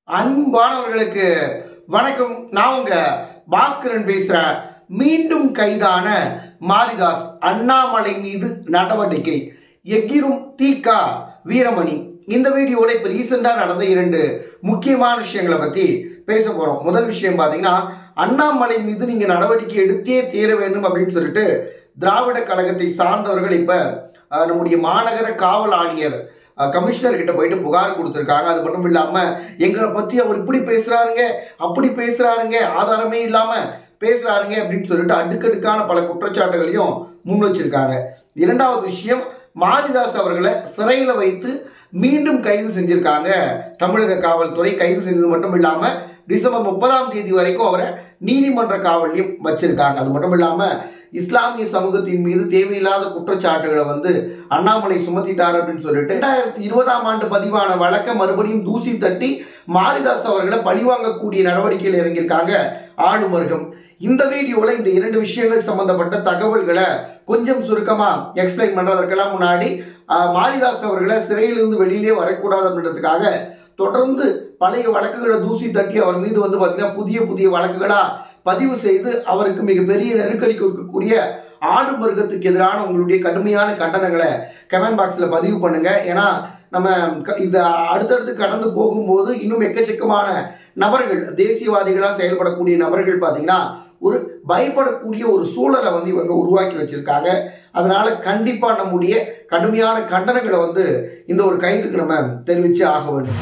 அன்பானவர்களுக்கு வணக்கம் நான் உங்க பாஸ்கரன் பேசுறேன் மீண்டும் கைதான மாரிதாஸ் அண்ணாமலை மீது நடவடிக்கை எக்கிரும் தீகா வீரமணி இந்த வீடியோவில் இப்போ ரீசெண்டாக நடந்த இரண்டு முக்கியமான விஷயங்களை பற்றி பேச போகிறோம் முதல் விஷயம் பார்த்தீங்கன்னா அண்ணாமலை மீது நீங்கள் நடவடிக்கை எடுத்தே தீர வேண்டும் அப்படின்னு சொல்லிட்டு திராவிட கழகத்தை சார்ந்தவர்கள் இப்போ நம்முடைய மாநகர காவல் ஆணையர் அஹ், கமிஷனர் கிட்ட போயிட்டு புகார் கொடுத்துருக்காங்க அது மட்டும் இல்லாமல் எங்களை பற்றி அவர் இப்படி பேசுகிறாருங்க அப்படி பேசுகிறாருங்க ஆதாரமே இல்லாமல் பேசுகிறாருங்க அப்படின்னு சொல்லிட்டு அடுக்கடுக்கான பல குற்றச்சாட்டுகளையும் முன் வச்சிருக்காங்க இரண்டாவது விஷயம் மாரிதாஸ் அவர்களை சிறையில் வைத்து மீண்டும் கைது செஞ்சிருக்காங்க தமிழக காவல்துறை கைது செஞ்சது மட்டும் இல்லாமல் டிசம்பர் முப்பதாம் தேதி வரைக்கும் அவரை நீதிமன்ற காவலையும் வச்சிருக்காங்க அது மட்டும் இல்லாமல் இஸ்லாமிய சமூகத்தின் மீது தேவையில்லாத குற்றச்சாட்டுகளை வந்து அண்ணாமலை சுமத்திட்டார் அப்படின்னு சொல்லிட்டு ரெண்டாயிரத்தி இருபதாம் ஆண்டு பதிவான வழக்க மறுபடியும் தூசி தட்டி மாரிதாஸ் அவர்களை பழிவாங்கக்கூடிய நடவடிக்கையில் இறங்கியிருக்காங்க ஆளுமர்கம் இந்த வீடியோவில் இந்த இரண்டு விஷயங்கள் சம்பந்தப்பட்ட தகவல்களை கொஞ்சம் சுருக்கமாக எக்ஸ்பிளைன் பண்ணுறதற்கெல்லாம் முன்னாடி ஆஹ், மாரிதாஸ் அவர்களை சிறையிலிருந்து வெளியிலே வரக்கூடாது அப்படின்றதுக்காக தொடர்ந்து பழைய வழக்குகளை தூசி தட்டி அவர் மீது வந்து பார்த்தீங்கன்னா புதிய புதிய வழக்குகளாக பதிவு செய்து அவருக்கு மிகப்பெரிய நெருக்கடி கொடுக்கக்கூடிய ஆடு வர்க்கத்துக்கு எதிரான உங்களுடைய கடுமையான கண்டனங்களை கமெண்ட் பாக்ஸில் பதிவு பண்ணுங்க ஏன்னா நம்ம க- இதை அடுத்தடுத்து கடந்து போகும்போது இன்னும் எக்கச்சக்கமான நபர்கள் தேசியவாதிகளாக செயல்படக்கூடிய நபர்கள் பார்த்தீங்கன்னா ஒரு பயப்படக்கூடிய ஒரு சூழலை வந்து இவங்க உருவாக்கி வச்சிருக்காங்க அதனால கண்டிப்பா நம்முடைய கடுமையான கண்டனங்களை வந்து இந்த ஒரு கைதுக்கு நம்ம தெரிவிச்சு ஆக வேண்டும்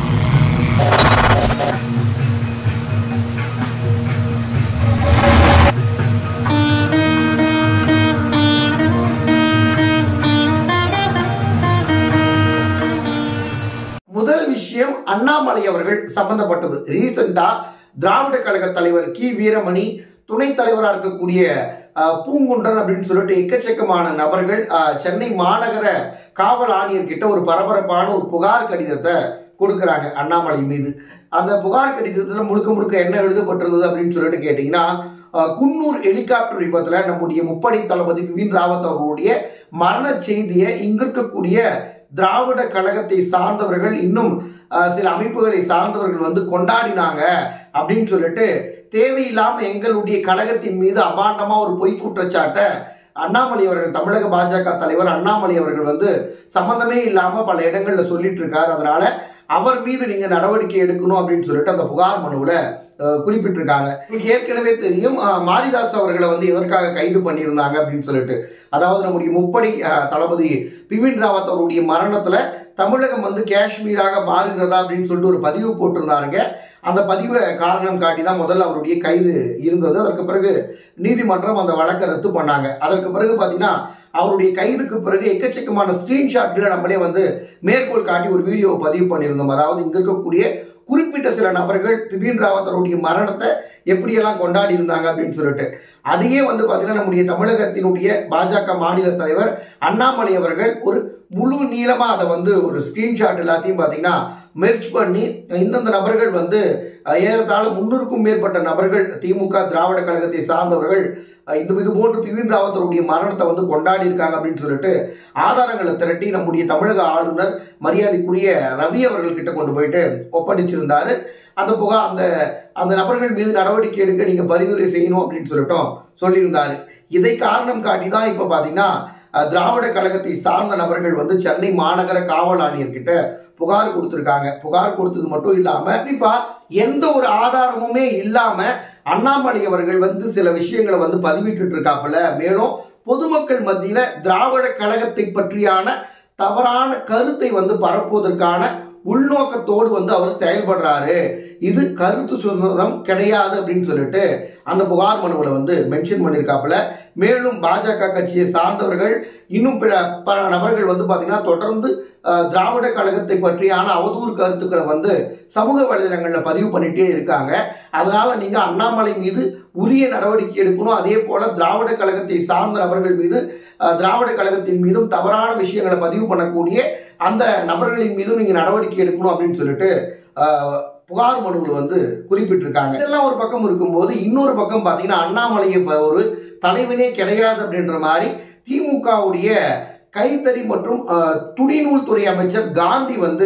முதல் விஷயம் அண்ணாமலை அவர்கள் சம்பந்தப்பட்டது ரீசெண்டா திராவிட கழக தலைவர் கி வீரமணி துணைத் தலைவராக இருக்கக்கூடிய அஹ், பூங்குன்றன் அப்படின்னு சொல்லிட்டு எக்கச்சக்கமான நபர்கள் அஹ், சென்னை மாநகர காவல் ஆணையர் கிட்ட ஒரு பரபரப்பான ஒரு புகார் கடிதத்தை கொடுக்குறாங்க அண்ணாமலை மீது அந்த புகார் கடிதத்தில் முழுக்க முழுக்க என்ன எழுதப்பட்டிருந்தது அப்படின்னு சொல்லிட்டு கேட்டிங்கன்னா அஹ், குன்னூர் ஹெலிகாப்டர் விபத்தில் நம்முடைய முப்படை தளபதி பிபின் ராவத் அவர்களுடைய மரண செய்தியை இங்க இருக்கக்கூடிய திராவிட கழகத்தை சார்ந்தவர்கள் இன்னும் அஹ், சில அமைப்புகளை சார்ந்தவர்கள் வந்து கொண்டாடினாங்க அப்படின்னு சொல்லிட்டு தேவையில்லாம எங்களுடைய கழகத்தின் மீது அபாண்டமா ஒரு பொய் குற்றச்சாட்டை அண்ணாமலை அவர்கள் தமிழக பாஜக தலைவர் அண்ணாமலை அவர்கள் வந்து சம்பந்தமே இல்லாம பல இடங்கள்ல சொல்லிட்டு இருக்காரு அதனால அவர் மீது நீங்க நடவடிக்கை எடுக்கணும் அப்படின்னு சொல்லிட்டு அந்த புகார் மனுவில் குறிப்பிட்டிருக்காங்க உங்களுக்கு ஏற்கனவே தெரியும் அஹ், மாரிதாஸ் அவர்களை வந்து எதற்காக கைது பண்ணியிருந்தாங்க அப்படின்னு சொல்லிட்டு அதாவது நம்முடைய முப்படை அஹ், தளபதி பிபின் ராவத் அவருடைய மரணத்துல தமிழகம் வந்து காஷ்மீராக மாறுகிறதா அப்படின்னு சொல்லிட்டு ஒரு பதிவு போட்டிருந்தாருங்க அந்த பதிவை காரணம் காட்டி தான் முதல்ல அவருடைய கைது இருந்தது அதற்கு பிறகு நீதிமன்றம் அந்த வழக்கை ரத்து பண்ணாங்க அதற்கு பிறகு பார்த்தீங்கன்னா அவருடைய கைதுக்கு பிறகு எக்கச்சக்கமான ஸ்கிரீன்ஷாட்களை நம்மளே வந்து மேற்கோள் காட்டி ஒரு வீடியோ பதிவு பண்ணியிருந்தோம் அதாவது இங்க இருக்கக்கூடிய குறிப்பிட்ட சில நபர்கள் பிபின் ராவத் அவருடைய மரணத்தை எப்படியெல்லாம் கொண்டாடி இருந்தாங்க அப்படின்னு சொல்லிட்டு அதையே வந்து பார்த்தீங்கன்னா நம்முடைய தமிழகத்தினுடைய பாஜக மாநில தலைவர் அண்ணாமலை அவர்கள் ஒரு முழு நீளமாக அதை வந்து ஒரு ஸ்க்ரீன்ஷாட் எல்லாத்தையும் பார்த்தீங்கன்னா மெர்ச் பண்ணி இந்தந்த நபர்கள் வந்து அஹ், ஏறத்தாழ முன்னூறுக்கும் மேற்பட்ட நபர்கள் திமுக திராவிட கழகத்தை சார்ந்தவர்கள் அஹ், இந்த இது போன்று பிபின் ராவத்தருடைய மரணத்தை வந்து கொண்டாடி இருக்காங்க அப்படின்னு சொல்லிட்டு ஆதாரங்களை திரட்டி நம்முடைய தமிழக ஆளுநர் மரியாதைக்குரிய ரவி அவர்கள் கிட்ட கொண்டு போயிட்டு ஒப்படைச்சிருந்தாரு அந்த புகா அந்த அந்த நபர்கள் மீது நடவடிக்கை எடுக்க நீங்க பரிந்துரை செய்யணும் அப்படின்னு சொல்லிட்டும் சொல்லியிருந்தாரு இதை காரணம் காட்டி தான் இப்போ பார்த்தீங்கன்னா அஹ், திராவிட கழகத்தை சார்ந்த நபர்கள் வந்து சென்னை மாநகர காவல் ஆணையர் கிட்ட புகார் கொடுத்துருக்காங்க புகார் கொடுத்தது மட்டும் இல்லாம கண்டிப்பா எந்த ஒரு ஆதாரமுமே இல்லாம அண்ணாமலை அவர்கள் வந்து சில விஷயங்களை வந்து பதிவிட்டு இருக்காப்புல மேலும் பொதுமக்கள் மத்தியில திராவிட கழகத்தை பற்றியான தவறான கருத்தை வந்து பரப்புவதற்கான உள்நோக்கத்தோடு வந்து அவர் செயல்படுறாரு இது கருத்து சுதந்திரம் கிடையாது அப்படின்னு சொல்லிட்டு அந்த புகார் மனுவில் வந்து மென்ஷன் பண்ணியிருக்காப்புல மேலும் பாஜக கட்சியை சார்ந்தவர்கள் இன்னும் பிற பல நபர்கள் வந்து பார்த்தீங்கன்னா தொடர்ந்து அஹ், திராவிட கழகத்தை பற்றியான அவதூறு கருத்துக்களை வந்து சமூக வலைதளங்களில் பதிவு பண்ணிட்டே இருக்காங்க அதனால நீங்க அண்ணாமலை மீது உரிய நடவடிக்கை எடுக்கணும் அதே போல திராவிட கழகத்தை சார்ந்த நபர்கள் மீது அஹ், திராவிட கழகத்தின் மீதும் தவறான விஷயங்களை பதிவு பண்ணக்கூடிய அந்த நபர்களின் மீதும் நீங்க நடவடிக்கை எடுக்கணும் அப்படின்னு சொல்லிட்டு அஹ், புகார் மனுவில் வந்து குறிப்பிட்டிருக்காங்க இதெல்லாம் ஒரு பக்கம் இருக்கும்போது இன்னொரு பக்கம் பார்த்தீங்கன்னா அண்ணாமலையை இப்ப ஒரு தலைவனே கிடையாது அப்படின்ற மாதிரி திமுகவுடைய கைத்தறி மற்றும் அஹ், துணிநூல் துறை அமைச்சர் காந்தி வந்து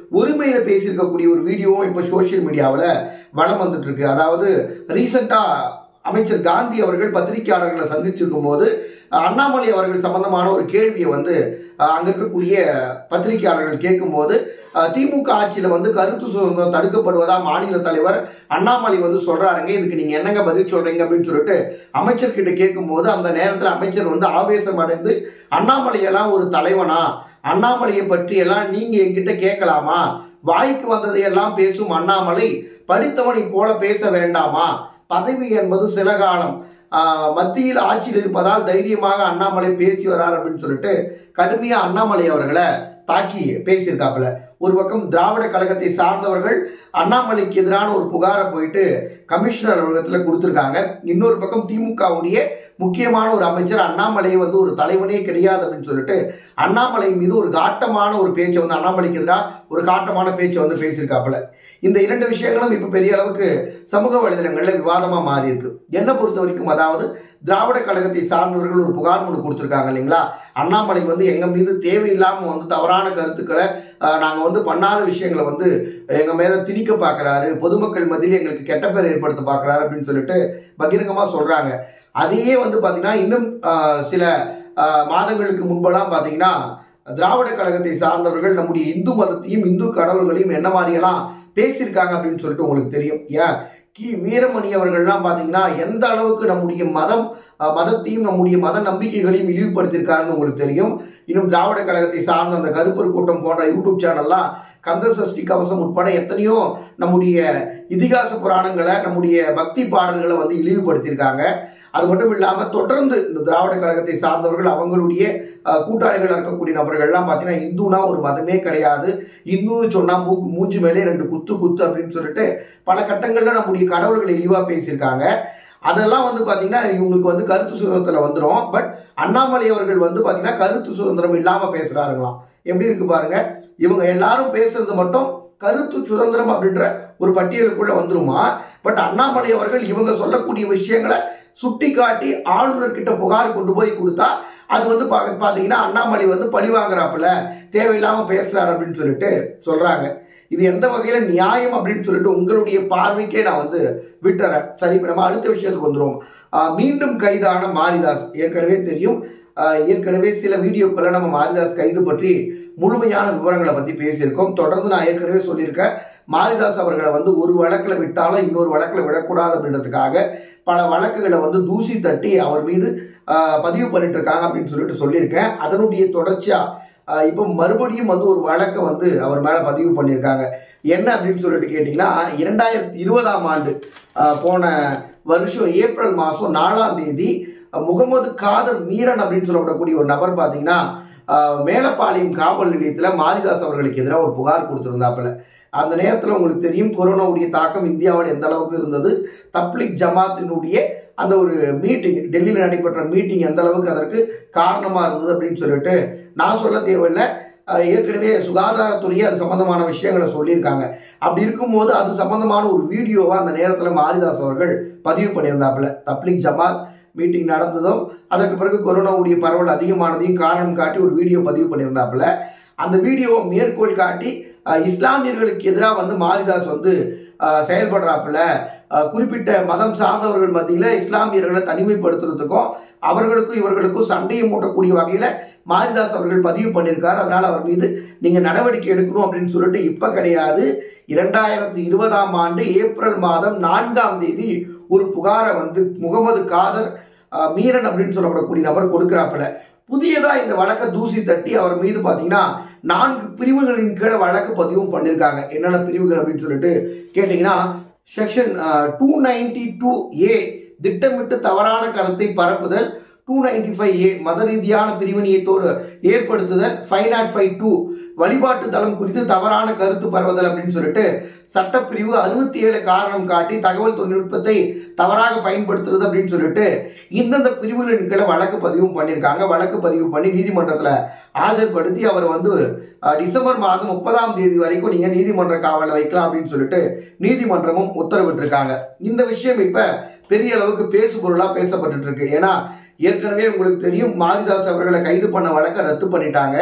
ஒருமையில பேசியிருக்கக்கூடிய ஒரு வீடியோவும் இப்போ சோஷியல் மீடியாவில் வளம் வந்துட்டு இருக்கு அதாவது ரீசெண்டாக அமைச்சர் காந்தி அவர்கள் பத்திரிகையாளர்களை சந்திச்சிருக்கும் போது அண்ணாமலை அவர்கள் சம்பந்தமான ஒரு கேள்வியை வந்து அஹ், அங்க இருக்கக்கூடிய பத்திரிகையாளர்கள் கேட்கும்போது அஹ், திமுக ஆட்சியில் வந்து கருத்து சுதந்திரம் தடுக்கப்படுவதா மாநில தலைவர் அண்ணாமலை வந்து சொல்றாருங்க இதுக்கு நீங்க என்னங்க பதில் சொல்றீங்க அப்படின்னு சொல்லிட்டு அமைச்சர்கிட்ட கேட்கும்போது அந்த நேரத்தில் அமைச்சர் வந்து ஆவேசம் அடைந்து அண்ணாமலையெல்லாம் ஒரு தலைவனா அண்ணாமலையை பற்றி எல்லாம் நீங்க என்கிட்ட கேட்கலாமா வாய்க்கு வந்ததையெல்லாம் பேசும் அண்ணாமலை படித்தவனை போல பேச வேண்டாமா பதவி என்பது சில காலம் ஆஹ், மத்தியில் ஆட்சியில் இருப்பதால் தைரியமாக அண்ணாமலை பேசி வரார் அப்படின்னு சொல்லிட்டு கடுமையா அண்ணாமலை அவர்களை தாக்கி பேசியிருக்காப்புல ஒரு பக்கம் திராவிட கழகத்தை சார்ந்தவர்கள் அண்ணாமலைக்கு எதிரான ஒரு புகாரை போயிட்டு கமிஷனர் அலுவலகத்தில் கொடுத்துருக்காங்க இன்னொரு பக்கம் திமுகவுடைய முக்கியமான ஒரு அமைச்சர் அண்ணாமலை வந்து ஒரு தலைவனே கிடையாது அப்படின்னு சொல்லிட்டு அண்ணாமலை மீது ஒரு காட்டமான ஒரு பேச்சை வந்து அண்ணாமலைக்கு எதிராக ஒரு காட்டமான பேச்சை வந்து பேசியிருக்காப்புல இந்த இரண்டு விஷயங்களும் இப்போ பெரிய அளவுக்கு சமூக வலைதளங்களில் விவாதமாக மாறி இருக்கு என்னை பொறுத்த வரைக்கும் அதாவது திராவிட கழகத்தை சார்ந்தவர்கள் ஒரு புகார் மனு கொடுத்துருக்காங்க இல்லைங்களா அண்ணாமலை வந்து எங்கள் மீது தேவையில்லாமல் வந்து தவறான கருத்துக்களை நாங்கள் வந்து பண்ணாத விஷயங்களை வந்து எங்கள் மேலே திணிக்க பார்க்குறாரு பொதுமக்கள் மத்தியில் எங்களுக்கு கெட்ட பேர் ஏற்படுத்த பார்க்குறாரு அப்படின்னு சொல்லிட்டு பகிரங்கமாக சொல்கிறாங்க அதையே வந்து பார்த்தீங்கன்னா இன்னும் ஆஹ், சில ஆஹ், மாதங்களுக்கு முன்பெல்லாம் பார்த்தீங்கன்னா திராவிட கழகத்தை சார்ந்தவர்கள் நம்முடைய இந்து மதத்தையும் இந்து கடவுள்களையும் என்ன மாதிரியெல்லாம் பேசியிருக்காங்க அப்படின்னு சொல்லிட்டு உங்களுக்கு தெரியும் ஏன் கி வீரமணி அவர்கள்லாம் பார்த்தீங்கன்னா எந்த அளவுக்கு நம்முடைய மதம் அஹ், மதத்தையும் நம்முடைய மத நம்பிக்கைகளையும் இழிவுபடுத்தியிருக்காருன்னு உங்களுக்கு தெரியும் இன்னும் திராவிட கழகத்தை சார்ந்த அந்த கருப்பர் கூட்டம் போன்ற யூடியூப் சேனல்லாம் கந்த சஷ்டி கவசம் உட்பட எத்தனையோ நம்முடைய இதிகாச புராணங்களை நம்முடைய பக்தி பாடல்களை வந்து இழிவுபடுத்தியிருக்காங்க அது மட்டும் இல்லாமல் தொடர்ந்து இந்த திராவிட கழகத்தை சார்ந்தவர்கள் அவங்களுடைய அஹ், கூட்டாளிகள் இருக்கக்கூடிய நபர்கள்லாம் பார்த்தீங்கன்னா இந்துனா ஒரு மதமே கிடையாது இந்துன்னு சொன்னால் மூக்கு மூஞ்சி மேலே ரெண்டு குத்து குத்து அப்படின்னு சொல்லிட்டு பல கட்டங்களில் நம்முடைய கடவுள்களை இழிவாக பேசியிருக்காங்க அதெல்லாம் வந்து பார்த்தீங்கன்னா இவங்களுக்கு வந்து கருத்து சுதந்திரத்தில் வந்துடும் பட் அண்ணாமலை அவர்கள் வந்து பார்த்தீங்கன்னா கருத்து சுதந்திரம் இல்லாமல் பேசுகிறாருங்களாம் எப்படி இருக்கு பாருங்க இவங்க எல்லாரும் பேசுறது மட்டும் கருத்து சுதந்திரம் அப்படின்ற ஒரு பட்டியலுக்குள்ள வந்துருமா பட் அண்ணாமலை அவர்கள் இவங்க சொல்லக்கூடிய விஷயங்களை சுட்டி காட்டி ஆளுநர்கிட்ட புகார் கொண்டு போய் கொடுத்தா அது வந்து பா பார்த்தீங்கன்னா அண்ணாமலை வந்து பழி வாங்குறாப்புல தேவையில்லாமல் பேசுறாரு அப்படின்னு சொல்லிட்டு சொல்றாங்க இது எந்த வகையில் நியாயம் அப்படின்னு சொல்லிட்டு உங்களுடைய பார்வைக்கே நான் வந்து விட்டுறேன் சரி இப்போ நம்ம அடுத்த விஷயத்துக்கு வந்துடுவோம் ஆஹ் மீண்டும் கைதான மாரிதாஸ் ஏற்கனவே தெரியும் ஆஹ் ஏற்கனவே சில வீடியோக்களை நம்ம மாரிதாஸ் கைது பற்றி முழுமையான விவரங்களை பற்றி பேசியிருக்கோம் தொடர்ந்து நான் ஏற்கனவே சொல்லியிருக்கேன் மாரிதாஸ் அவர்களை வந்து ஒரு வழக்கில் விட்டாலும் இன்னொரு வழக்கில் விடக்கூடாது அப்படின்றதுக்காக பல வழக்குகளை வந்து தூசி தட்டி அவர் மீது ஆஹ் பதிவு பண்ணிட்டு இருக்காங்க அப்படின்னு சொல்லிட்டு சொல்லியிருக்கேன் அதனுடைய தொடர்ச்சியாக இப்போ மறுபடியும் வந்து ஒரு வழக்கை வந்து அவர் மேலே பதிவு பண்ணியிருக்காங்க என்ன அப்படின்னு சொல்லிட்டு கேட்டிங்கன்னா இரண்டாயிரத்தி இருபதாம் ஆண்டு ஆஹ் போன வருஷம் ஏப்ரல் மாதம் நாலாம் தேதி அஹ் முகமது காதர் மீரன் அப்படின்னு சொல்லப்படக்கூடிய ஒரு நபர் பார்த்தீங்கன்னா ஆஹ் மேலப்பாளையம் காவல் நிலையத்தில் மாரிதாஸ் அவர்களுக்கு எதிராக ஒரு புகார் கொடுத்துருந்தாப்புல அந்த நேரத்தில் உங்களுக்கு தெரியும் கொரோனாவுடைய தாக்கம் இந்தியாவில் எந்த அளவுக்கு இருந்தது தப்லிக் ஜமாத்தினுடைய அந்த ஒரு மீட்டிங் டெல்லியில் நடைபெற்ற மீட்டிங் எந்த அளவுக்கு அதற்கு காரணமாக இருந்தது அப்படின்னு சொல்லிட்டு நான் சொல்ல தேவையில்லை அஹ் ஏற்கனவே சுகாதாரத்துறையே அது சம்பந்தமான விஷயங்களை சொல்லியிருக்காங்க அப்படி இருக்கும்போது அது சம்பந்தமான ஒரு வீடியோவை அந்த நேரத்தில் மாரிதாஸ் அவர்கள் பதிவு பண்ணியிருந்தாப்புல தப்லிக் ஜமாத் மீட்டிங் நடந்ததும் அதற்கு பிறகு கொரோனாவுடைய பரவல் அதிகமானதையும் காரணம் காட்டி ஒரு வீடியோ பதிவு பண்ணியிருந்தாப்புல அந்த வீடியோவை மேற்கோள் காட்டி அஹ், இஸ்லாமியர்களுக்கு எதிராக வந்து மாரிதாஸ் வந்து அஹ், செயல்படுறாப்புல அஹ், குறிப்பிட்ட மதம் சார்ந்தவர்கள் மத்தியில் இஸ்லாமியர்களை தனிமைப்படுத்துறதுக்கும் அவர்களுக்கும் இவர்களுக்கும் சண்டையை மூட்டக்கூடிய வகையில் மாரிதாஸ் அவர்கள் பதிவு பண்ணியிருக்கார் அதனால் அவர் மீது நீங்கள் நடவடிக்கை எடுக்கணும் அப்படின்னு சொல்லிட்டு இப்போ கிடையாது இரண்டாயிரத்தி இருபதாம் ஆண்டு ஏப்ரல் மாதம் நான்காம் தேதி ஒரு புகாரை வந்து முகமது காதர் அஹ், மீரன் அப்படின்னு சொல்லப்படக்கூடிய நபர் கொடுக்குறாப்புல புதியதா இந்த வழக்கை தூசி தட்டி அவர் மீது பார்த்தீங்கன்னா நான்கு பிரிவுகளின் கீழே வழக்கு பதிவும் பண்ணியிருக்காங்க என்னென்ன பிரிவுகள் அப்படின்னு சொல்லிட்டு கேட்டிங்கன்னா section two ninety two A திட்டமிட்டு தவறான கருத்தை பரப்புதல் டூ நைன்டி ஃபைவ் ஏ மத ரீதியான பிரிவினையத்தோடு ஏற்படுத்துதல் ஃபைவ் நாட் ஃபைவ் டூ வழிபாட்டு தளம் குறித்து தவறான கருத்து பரவுதல் அப்படின்னு சொல்லிட்டு சட்டப்பிரிவு அறுபத்தி ஏழு காரணம் காட்டி தகவல் தொழில்நுட்பத்தை தவறாக பயன்படுத்துறது அப்படின்னு சொல்லிட்டு இந்தந்த பிரிவுகளின் கீழே வழக்கு பதிவும் பண்ணியிருக்காங்க வழக்கு பதிவு பண்ணி நீதிமன்றத்தில் ஆஜர்படுத்தி அவர் வந்து அஹ், டிசம்பர் மாதம் முப்பதாம் தேதி வரைக்கும் நீங்கள் நீதிமன்ற காவலில் வைக்கலாம் அப்படின்னு சொல்லிட்டு நீதிமன்றமும் உத்தரவிட்டிருக்காங்க இந்த விஷயம் இப்போ பெரிய அளவுக்கு பேசு பொருளாக பேசப்பட்டுட்டு இருக்கு ஏன்னா ஏற்கனவே உங்களுக்கு தெரியும் மாரிதாஸ் அவர்களை கைது பண்ண வழக்கை ரத்து பண்ணிட்டாங்க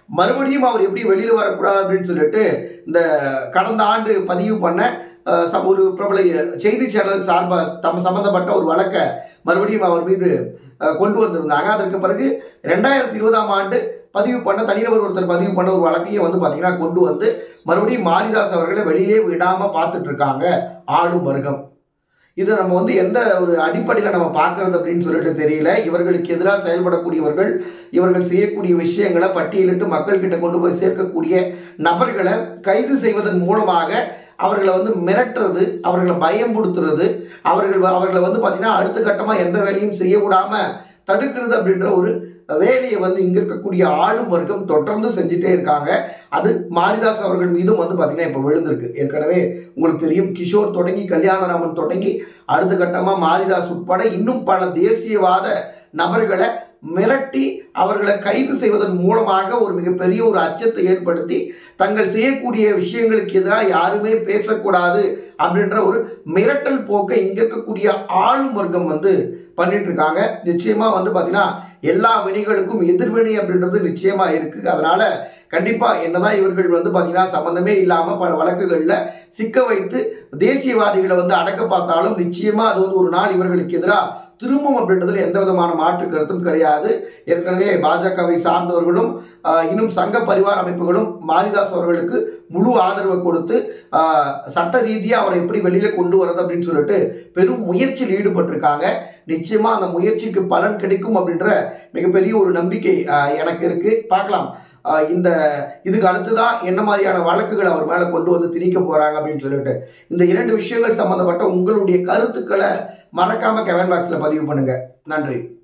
மறுபடியும் அவர் எப்படி வெளியில் வரக்கூடாது அப்படின்னு சொல்லிட்டு இந்த கடந்த ஆண்டு பதிவு பண்ண அஹ், ச- ஒரு பிரபல செய்தி சேனல் சார்பாக தம் சம்பந்தப்பட்ட ஒரு வழக்கை மறுபடியும் அவர் மீது அஹ், கொண்டு வந்திருந்தாங்க அதற்கு பிறகு ரெண்டாயிரத்தி இருபதாம் ஆண்டு பதிவு பண்ண தனிநபர் ஒருத்தர் பதிவு பண்ண ஒரு வழக்கையும் வந்து பார்த்தீங்கன்னா கொண்டு வந்து மறுபடியும் மாரிதாஸ் அவர்களை வெளியிலே விடாமல் பார்த்துட்டு இருக்காங்க ஆளும் வர்க்கம் இதை நம்ம வந்து எந்த ஒரு அடிப்படையில் நம்ம பார்க்கறது அப்படின்னு சொல்லிட்டு தெரியல இவர்களுக்கு எதிராக செயல்படக்கூடியவர்கள் இவர்கள் செய்யக்கூடிய விஷயங்களை பட்டியலிட்டு மக்கள்கிட்ட கொண்டு போய் சேர்க்கக்கூடிய நபர்களை கைது செய்வதன் மூலமாக அவர்களை வந்து மிரட்டுறது அவர்களை பயம்படுத்துறது அவர்கள் அவர்களை வந்து பார்த்தீங்கன்னா அடுத்த கட்டமாக எந்த வேலையும் செய்ய விடாமல் தடுக்கிறது அப்படின்ற ஒரு வேலையை வந்து இங்க இருக்கக்கூடிய ஆளும் வர்க்கம் தொடர்ந்து செஞ்சுட்டே இருக்காங்க அது மாரிதாஸ் அவர்கள் மீதும் வந்து பார்த்தீங்கன்னா இப்போ விழுந்திருக்கு ஏற்கனவே உங்களுக்கு தெரியும் கிஷோர் தொடங்கி கல்யாணராமன் தொடங்கி அடுத்த கட்டமாக மாரிதாஸ் உட்பட இன்னும் பல தேசியவாத நபர்களை மிரட்டி அவர்களை கைது செய்வதன் மூலமாக ஒரு மிகப்பெரிய ஒரு அச்சத்தை ஏற்படுத்தி தங்கள் செய்யக்கூடிய விஷயங்களுக்கு எதிராக யாருமே பேசக்கூடாது அப்படின்ற ஒரு மிரட்டல் போக்கை இங்க இருக்கக்கூடிய ஆளும் வர்க்கம் வந்து பண்ணிட்டு இருக்காங்க நிச்சயமா வந்து பார்த்தீங்கன்னா எல்லா வினைகளுக்கும் எதிர்வினை அப்படின்றது நிச்சயமா இருக்கு அதனால கண்டிப்பா என்னதான் இவர்கள் வந்து பார்த்தீங்கன்னா சம்பந்தமே இல்லாம பல வழக்குகள்ல சிக்க வைத்து தேசியவாதிகளை வந்து அடக்க பார்த்தாலும் நிச்சயமா அது வந்து ஒரு நாள் இவர்களுக்கு எதிராக திரும்பும் அப்படின்றதுல எந்த விதமான மாற்று கருத்தும் கிடையாது ஏற்கனவே பாஜகவை சார்ந்தவர்களும் ஆஹ், இன்னும் சங்க பரிவார அமைப்புகளும் மாரிதாஸ் அவர்களுக்கு முழு ஆதரவை கொடுத்து ஆஹ், சட்ட ரீதியாக அவரை எப்படி வெளியில கொண்டு வரது அப்படின்னு சொல்லிட்டு பெரும் முயற்சியில் ஈடுபட்டிருக்காங்க நிச்சயமா அந்த முயற்சிக்கு பலன் கிடைக்கும் அப்படின்ற மிகப்பெரிய ஒரு நம்பிக்கை ஆஹ், எனக்கு இருக்கு பார்க்கலாம் ஆஹ், இந்த இதுக்கு அடுத்ததான் என்ன மாதிரியான வழக்குகள் அவர் மேல கொண்டு வந்து திணிக்க போறாங்க அப்படின்னு சொல்லிட்டு இந்த இரண்டு விஷயங்கள் சம்பந்தப்பட்ட உங்களுடைய கருத்துக்களை மறக்காம கமெண்ட் பாக்ஸ்ல பதிவு பண்ணுங்க நன்றி